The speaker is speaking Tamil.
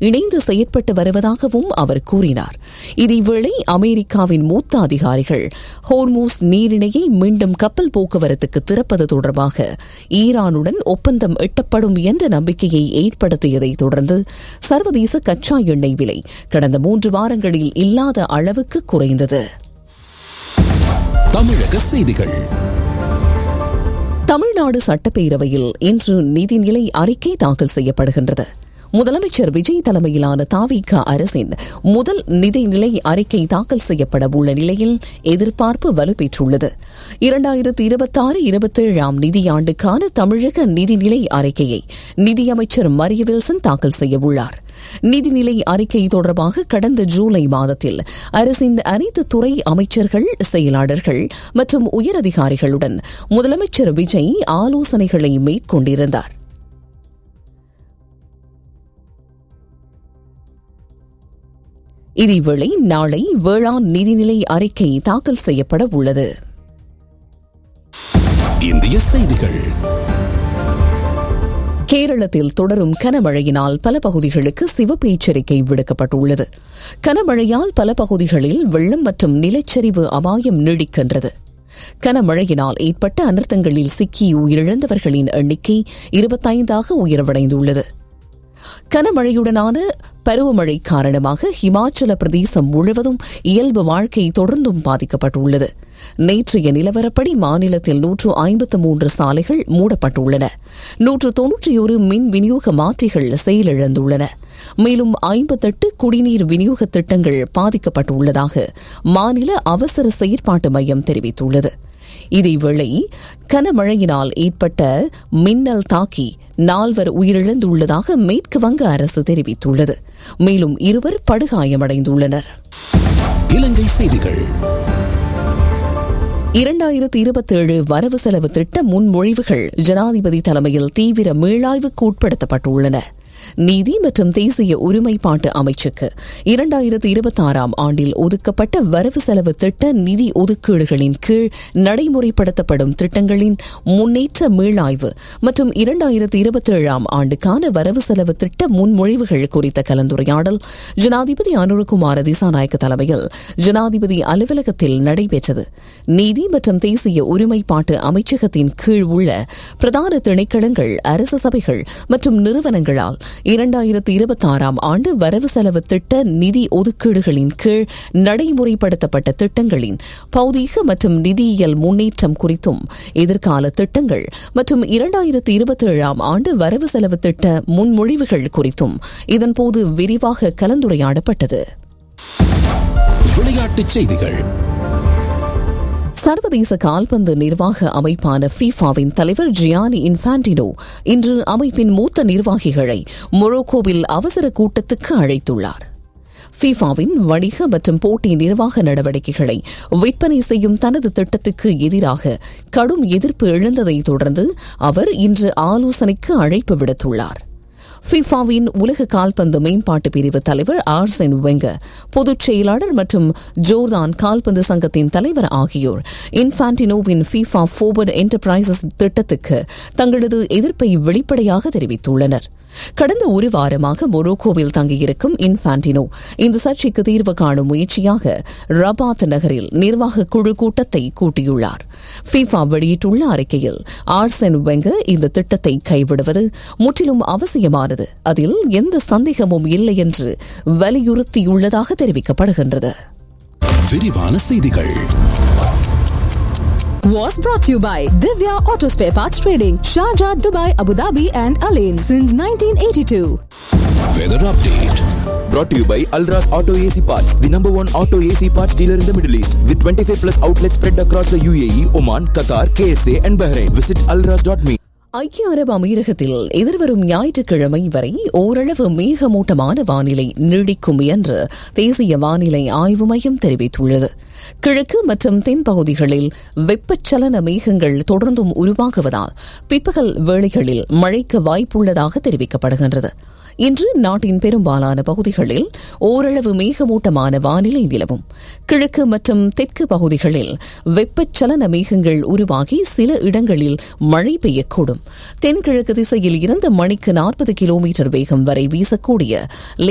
இணைந்து செயற்பட்டு வருவதாகவும் அவர் கூறினார் இதேவேளை அமெரிக்காவின் மூத்த அதிகாரிகள் ஹோர்மூஸ் நீரிணையை மீண்டும் கப்பல் போக்குவரத்துக்கு திறப்பது தொடர்பாக ஈரானுடன் ஒப்பந்தம் எட்டப்படும் என்ற நம்பிக்கையை ஏற்படுத்தியதை தொடர்ந்து சர்வதேச கச்சா எண்ணெய் விலை கடந்த மூன்று வாரங்களில் இல்லாத அளவுக்கு குறைந்தது தமிழக செய்திகள் தமிழ்நாடு சட்டப்பேரவையில் இன்று நிதிநிலை அறிக்கை தாக்கல் செய்யப்படுகின்றது முதலமைச்சர் விஜய் தலைமையிலான தாவிக அரசின் முதல் நிதிநிலை அறிக்கை தாக்கல் செய்யப்பட உள்ள நிலையில் எதிர்பார்ப்பு வலுப்பெற்றுள்ளது இரண்டாயிரத்தி இருபத்தாறு இருபத்தேழாம் நிதியாண்டுக்கான தமிழக நிதிநிலை அறிக்கையை நிதியமைச்சர் மரிய வில்சன் தாக்கல் செய்யவுள்ளார் நிதிநிலை அறிக்கை தொடர்பாக கடந்த ஜூலை மாதத்தில் அரசின் அனைத்து துறை அமைச்சர்கள் செயலாளர்கள் மற்றும் உயரதிகாரிகளுடன் முதலமைச்சர் விஜய் ஆலோசனைகளை மேற்கொண்டிருந்தார் இதேவேளை நாளை வேளாண் நிதிநிலை அறிக்கை தாக்கல் செய்யப்பட உள்ளது இந்திய செய்திகள் கேரளத்தில் தொடரும் கனமழையினால் பல பகுதிகளுக்கு சிவப்பு எச்சரிக்கை விடுக்கப்பட்டுள்ளது கனமழையால் பல பகுதிகளில் வெள்ளம் மற்றும் நிலச்சரிவு அபாயம் நீடிக்கின்றது கனமழையினால் ஏற்பட்ட அனர்த்தங்களில் சிக்கி உயிரிழந்தவர்களின் எண்ணிக்கை இருபத்தைந்தாக உயர்வடைந்துள்ளது கனமழையுடனான பருவமழை காரணமாக ஹிமாச்சல பிரதேசம் முழுவதும் இயல்பு வாழ்க்கை தொடர்ந்தும் பாதிக்கப்பட்டுள்ளது நேற்றைய நிலவரப்படி மாநிலத்தில் நூற்று ஐம்பத்து மூன்று சாலைகள் மூடப்பட்டுள்ளன நூற்று தொன்னூற்றி ஒரு மின் விநியோக மாற்றிகள் செயலிழந்துள்ளன மேலும் ஐம்பத்தெட்டு குடிநீர் விநியோக திட்டங்கள் பாதிக்கப்பட்டுள்ளதாக மாநில அவசர செயற்பாட்டு மையம் தெரிவித்துள்ளது இதேவேளை கனமழையினால் ஏற்பட்ட மின்னல் தாக்கி நால்வர் உயிரிழந்துள்ளதாக மேற்கு வங்க அரசு தெரிவித்துள்ளது மேலும் இருவர் படுகாயமடைந்துள்ளனர் இலங்கை செய்திகள் இரண்டாயிரத்தி இருபத்தேழு வரவு செலவு திட்ட முன்மொழிவுகள் ஜனாதிபதி தலைமையில் தீவிர மீளாய்வுக்கு உட்படுத்தப்பட்டுள்ளன நீதி மற்றும் தேசிய ஒருமைப்பாட்டு அமைச்சுக்கு இரண்டாயிரத்தி இருபத்தாறாம் ஆண்டில் ஒதுக்கப்பட்ட வரவு செலவு திட்ட நிதி ஒதுக்கீடுகளின் கீழ் நடைமுறைப்படுத்தப்படும் திட்டங்களின் முன்னேற்ற மீளாய்வு மற்றும் இரண்டாயிரத்தி இருபத்தேழாம் ஆண்டுக்கான வரவு செலவு திட்ட முன்மொழிவுகள் குறித்த கலந்துரையாடல் ஜனாதிபதி அனுரகுமார திசாநாயக்க தலைமையில் ஜனாதிபதி அலுவலகத்தில் நடைபெற்றது நீதி மற்றும் தேசிய ஒருமைப்பாட்டு அமைச்சகத்தின் கீழ் உள்ள பிரதான திணைக்களங்கள் அரசு சபைகள் மற்றும் நிறுவனங்களால் இரண்டாயிரத்தி இருபத்தாறாம் ஆண்டு வரவு செலவு திட்ட நிதி ஒதுக்கீடுகளின் கீழ் நடைமுறைப்படுத்தப்பட்ட திட்டங்களின் பௌதீக மற்றும் நிதியியல் முன்னேற்றம் குறித்தும் எதிர்கால திட்டங்கள் மற்றும் இரண்டாயிரத்தி இருபத்தேழாம் ஆண்டு வரவு செலவு திட்ட முன்மொழிவுகள் குறித்தும் இதன்போது விரிவாக கலந்துரையாடப்பட்டது விளையாட்டுச் செய்திகள் சர்வதேச கால்பந்து நிர்வாக அமைப்பான ஃபீஃபாவின் தலைவர் ஜியானி இன்ஃபான்டினோ இன்று அமைப்பின் மூத்த நிர்வாகிகளை மொரோக்கோவில் அவசர கூட்டத்துக்கு அழைத்துள்ளார் ஃபீஃபாவின் வணிக மற்றும் போட்டி நிர்வாக நடவடிக்கைகளை விற்பனை செய்யும் தனது திட்டத்துக்கு எதிராக கடும் எதிர்ப்பு எழுந்ததை தொடர்ந்து அவர் இன்று ஆலோசனைக்கு அழைப்பு விடுத்துள்ளார் ஃபிஃபாவின் உலக கால்பந்து மேம்பாட்டு பிரிவு தலைவர் ஆர்சென் வெங்கர் பொதுச் செயலாளர் மற்றும் ஜோர்தான் கால்பந்து சங்கத்தின் தலைவர் ஆகியோர் இன்ஃபான்டினோவின் ஃபிஃபா ஃபோர்வர்ட் என்டர்பிரைசஸ் திட்டத்துக்கு தங்களது எதிர்ப்பை வெளிப்படையாக தெரிவித்துள்ளனர் கடந்த ஒரு வாரமாக மொரோக்கோவில் தங்கியிருக்கும் இன்ஃபான்டினோ இந்த சர்ச்சைக்கு தீர்வு காணும் முயற்சியாக ரபாத் நகரில் நிர்வாக குழு கூட்டத்தை கூட்டியுள்ளார் ஃபீஃபா வெளியிட்டுள்ள அறிக்கையில் ஆர்சென் வெங்கர் இந்த திட்டத்தை கைவிடுவது முற்றிலும் அவசியமானது அதில் எந்த சந்தேகமும் இல்லை என்று வலியுறுத்தியுள்ளதாக தெரிவிக்கப்படுகின்றது விரிவான செய்திகள் was brought to you by Divya Auto Spare Parts Trading, Sharjah, Dubai, Abu Dhabi, and Alain since 1982. Weather update Brought to you by Alras Auto AC Parts, the number one auto AC parts dealer in the Middle East, with 25 plus outlets spread across the UAE, Oman, Qatar, KSA, and Bahrain. Visit alras.me. ஐக்கிய அரபு அமீரகத்தில் எதிர்வரும் ஞாயிற்றுக்கிழமை வரை ஓரளவு மேகமூட்டமான வானிலை நீடிக்கும் என்று தேசிய வானிலை ஆய்வு மையம் தெரிவித்துள்ளது கிழக்கு மற்றும் தென் பகுதிகளில் வெப்பச்சலன மேகங்கள் தொடர்ந்தும் உருவாகுவதால் பிற்பகல் வேளைகளில் மழைக்கு வாய்ப்புள்ளதாக தெரிவிக்கப்படுகின்றது இன்று நாட்டின் பெரும்பாலான பகுதிகளில் ஓரளவு மேகமூட்டமான வானிலை நிலவும் கிழக்கு மற்றும் தெற்கு பகுதிகளில் வெப்பச்சலன மேகங்கள் உருவாகி சில இடங்களில் மழை பெய்யக்கூடும் தென்கிழக்கு திசையில் இருந்து மணிக்கு நாற்பது கிலோமீட்டர் வேகம் வரை வீசக்கூடிய